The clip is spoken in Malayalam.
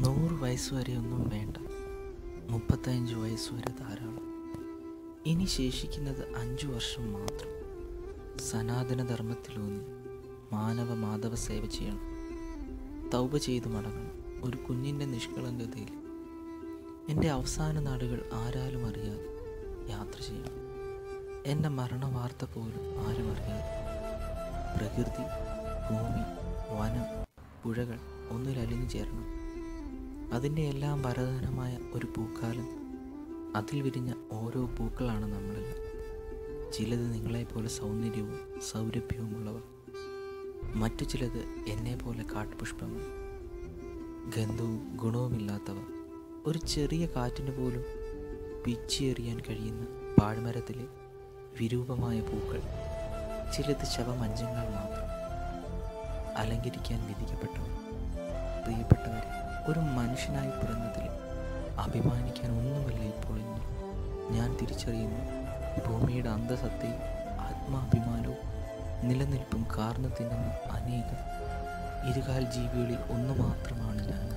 നൂറ് വയസ്സ് വരെ ഒന്നും വേണ്ട മുപ്പത്തഞ്ച് വയസ്സ് വരെ ധാരാളം ഇനി ശേഷിക്കുന്നത് അഞ്ചു വർഷം മാത്രം സനാതന ധർമ്മത്തിലൂന്നി മാനവ മാധവ സേവ ചെയ്യണം തൗപ ചെയ്തു മടങ്ങണം ഒരു കുഞ്ഞിൻ്റെ നിഷ്കളങ്കതയിൽ എൻ്റെ അവസാന നാടുകൾ ആരാലും അറിയാതെ യാത്ര ചെയ്യണം എൻ്റെ മരണവാർത്ത പോലും ആരും അറിയാതെ പ്രകൃതി ഭൂമി വനം പുഴകൾ ഒന്നിലലിഞ്ഞു ചേരണം അതിൻ്റെ എല്ലാം പരതനമായ ഒരു പൂക്കാലം അതിൽ വിരിഞ്ഞ ഓരോ പൂക്കളാണ് നമ്മളെല്ലാം ചിലത് നിങ്ങളെപ്പോലെ സൗന്ദര്യവും സൗരഭ്യവുമുള്ളവ മറ്റു ചിലത് എന്നെപ്പോലെ കാട്ടുപുഷ്പങ്ങൾ ഗന്ധവും ഗുണവുമില്ലാത്തവ ഒരു ചെറിയ കാറ്റിന് പോലും പിച്ചിയെറിയാൻ കഴിയുന്ന പാഴ്മരത്തിലെ വിരൂപമായ പൂക്കൾ ചിലത് ശവമഞ്ചങ്ങൾ മാത്രം അലങ്കരിക്കാൻ വിധിക്കപ്പെട്ടവർ പ്രിയപ്പെട്ടവരെ ഒരു മനുഷ്യനായി പിറന്നതിൽ അഭിമാനിക്കാൻ ഒന്നുമില്ല ഇപ്പോൾ എങ്കിൽ ഞാൻ തിരിച്ചറിയുന്നു ഭൂമിയുടെ അന്തസത്തയും ആത്മാഭിമാനവും നിലനിൽപ്പും കാർന്നു തിന്നുന്ന അനേകം ഇരുകാൽ ജീവികളിൽ ഒന്നു മാത്രമാണ് ഞാൻ